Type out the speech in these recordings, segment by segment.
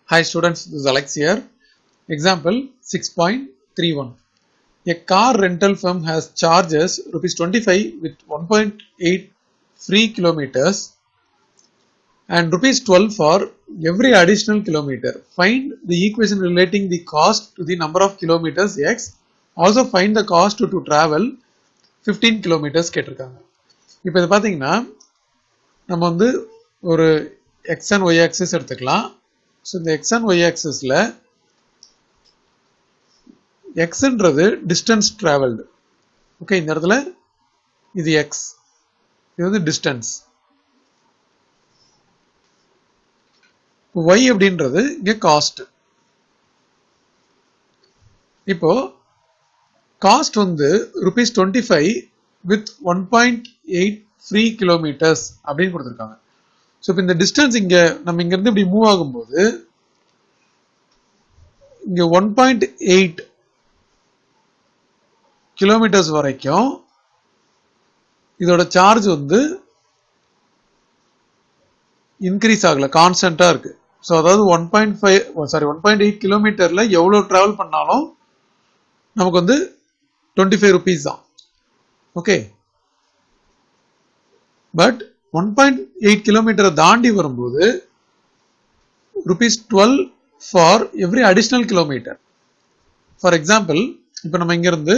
Hi students, this is Alex here. Example 6.31. A car rental firm has charges rupees 25 with 1.8 free kilometers and rupees 12 for every additional kilometer. Find the equation relating the cost to the number of kilometers x. Also find the cost to, to travel 15 kilometers கேட்டிருக்காங்க இப்போ இது பார்த்தீங்கன்னா நம்ம வந்து ஒரு x and y axis எடுத்துக்கலாம் ஸோ இந்த எக்ஸ் அண்ட் ஒய் ஆக்சிஸில் எக்ஸ்ன்றது டிஸ்டன்ஸ் ட்ராவல்டு ஓகே இந்த இடத்துல இது எக்ஸ் இது வந்து டிஸ்டன்ஸ் ஒய் அப்படின்றது இங்கே காஸ்ட் இப்போ காஸ்ட் வந்து rupees twenty five with one point eight free kilometres அப்படின்னு கொடுத்துருக்காங்க ஸோ இப்போ இந்த டிஸ்டன்ஸ் இங்கே நம்ம இங்கேருந்து இப்படி மூவ் ஆகும்போது இங்கே ஒன் பாயிண்ட் எயிட் கிலோமீட்டர்ஸ் வரைக்கும் இதோட சார்ஜ் வந்து இன்க்ரீஸ் ஆகல கான்ஸ்டன்டா இருக்கு ஸோ அதாவது one point five sorry one point eight கிலோமீட்டர்ல எவ்வளோ டிராவல் பண்ணாலும் நமக்கு வந்து டுவெண்ட்டி ஃபைவ் ருபீஸ் தான் okay but one point eight கிலோமீட்டரை தாண்டி வரும்போது rupees twelve for every additional kilometre for example இப்போ நம்ம இங்கிருந்து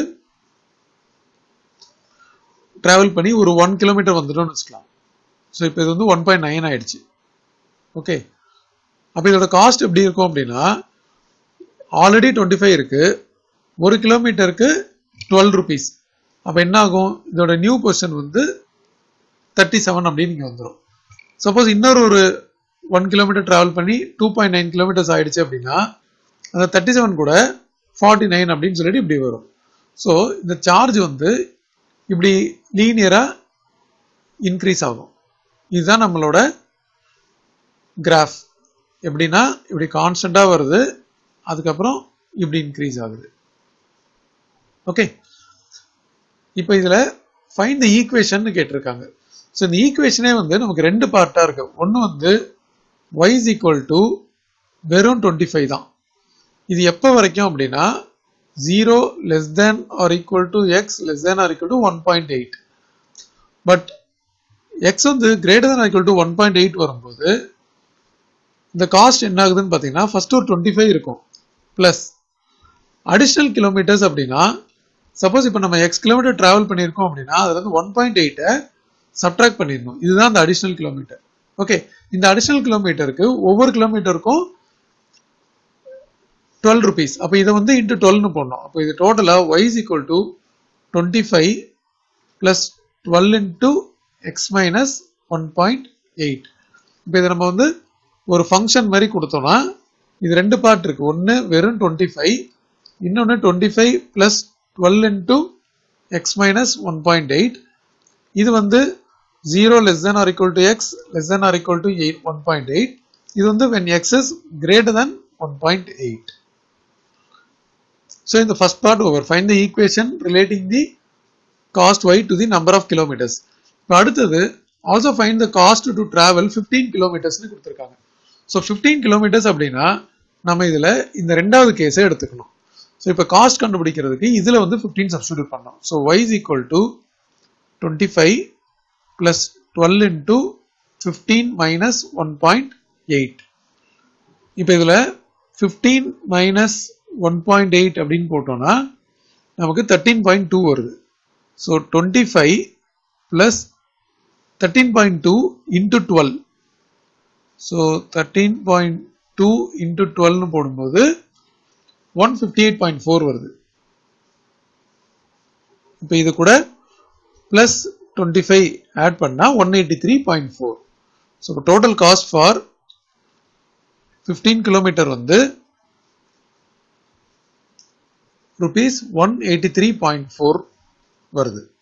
டிராவல் பண்ணி ஒரு ஒன் கிலோமீட்டர் வந்துட்டோம்னு வச்சுக்கலாம் ஸோ இப்போ இது வந்து ஒன் பாயிண்ட் நைன் ஆயிடுச்சு ஓகே அப்போ இதோட காஸ்ட் எப்படி இருக்கும் அப்படின்னா ஆல்ரெடி டுவெண்ட்டி ஃபைவ் இருக்கு ஒரு கிலோமீட்டருக்கு டுவெல் ருபீஸ் அப்போ என்ன ஆகும் இதோட நியூ பொசிஷன் வந்து தேர்ட்டி செவன் அப்படின்னு இங்கே வந்துடும் சப்போஸ் இன்னொரு ஒரு ஒன் கிலோமீட்டர் டிராவல் பண்ணி டூ பாயிண்ட் நைன் கிலோமீட்டர்ஸ் ஆயிடுச்சு அப்படின்னா அந்த தேர்ட்டி செவன் கூட ஃபார்ட்டி நைன் அப்படின்னு சொல்லிட்டு இப்படி வரும் ஸோ இந்த சார்ஜ் வந்து இப்படி லீனியராக இன்க்ரீஸ் ஆகும் இதுதான் நம்மளோட கிராஃப் எப்படின்னா இப்படி கான்ஸ்டண்டாக வருது அதுக்கப்புறம் இப்படி இன்க்ரீஸ் ஆகுது ஓகே இப்போ இதில் ஃபைன் த ஈக்குவேஷன் கேட்டிருக்காங்க ஸோ இந்த ஈக்குவேஷனே வந்து நமக்கு ரெண்டு பார்ட்டாக இருக்கு ஒன்று வந்து y is equal to வெறும் டுவெண்ட்டி ஃபைவ் தான் இது எப்போ வரைக்கும் அப்படின்னா zero less than or equal to x less than or equal to one point eight but x வந்து greater than equal to one point eight வரும்போது இந்த காஸ்ட் என்ன ஆகுதுன்னு பார்த்தீங்கன்னா ஃபர்ஸ்ட் ஒரு டுவெண்ட்டி ஃபைவ் இருக்கும் ப்ளஸ் அடிஷ்னல் கிலோமீட்டர்ஸ் அப்படின்னா suppose இப்போ நம்ம எக்ஸ் கிலோமீட்டர் டிராவல் பண்ணியிருக்கோம் அப்படின்னா அதுல இருந்து ஒன் பாயிண்ட் எயிட்டை சப்ட்ராக்ட் பண்ணிடணும் இதுதான் அந்த அடிஷ்னல் கிலோமீட்டர் ஓகே இந்த அடிஷ்னல் கிலோமீட்டருக்கு ஒவ்வொரு கிலோமீட்டருக்கும் டுவெல் ருபீஸ் அப்போ இதை வந்து இன்ட்டு டுவெல்னு போடணும் அப்போ இது டோட்டலாக y is equal to twenty five plus twelve into x minus one point eight இப்போ இதை நம்ம வந்து ஒரு ஃபங்க்ஷன் மாதிரி கொடுத்தோம்னா இது ரெண்டு பார்ட் இருக்கு ஒன்று வெறும் டுவெண்ட்டி ஃபைவ் இன்னொன்று twenty five plus twelve into x minus one point eight இது வந்து zero less than or equal to x less than or equal to eight one point eight இது வந்து when x is greater than one point eight So in the first part over, find the equation relating the cost y to the number of kilometers. இப்போ அடுத்தது also find the cost to travel 15 kilometersனு கொடுத்துருக்காங்க so 15 kilometres அப்படின்னா நம்ம இதில் இந்த ரெண்டாவது கேஸை எடுத்துக்கணும் ஸோ இப்போ காஸ்ட் கண்டுபிடிக்கிறதுக்கு இதில் வந்து 15 சப்ஸ்டியூட் பண்ணோம் so y is equal to 25 plus 12 into 15 minus 1.8 இப்போ இதில் 15 மைனஸ் ஒன் பாயிண்ட் எயிட் அப்படின்னு போட்டோம்னா நமக்கு தேர்ட்டீன் பாயிண்ட் டூ வருது so twenty five plus thirteen point two into twelve so thirteen point two into டுவெல்னு போடும்போது one fifty eight point four வருது இப்போ இது கூட ப்ளஸ் டுவெண்ட்டி ஃபைவ் ஆட் பண்ணால் one eighty three point four so total cost for fifteen kilometre வந்து rupees one eighty three point four வருது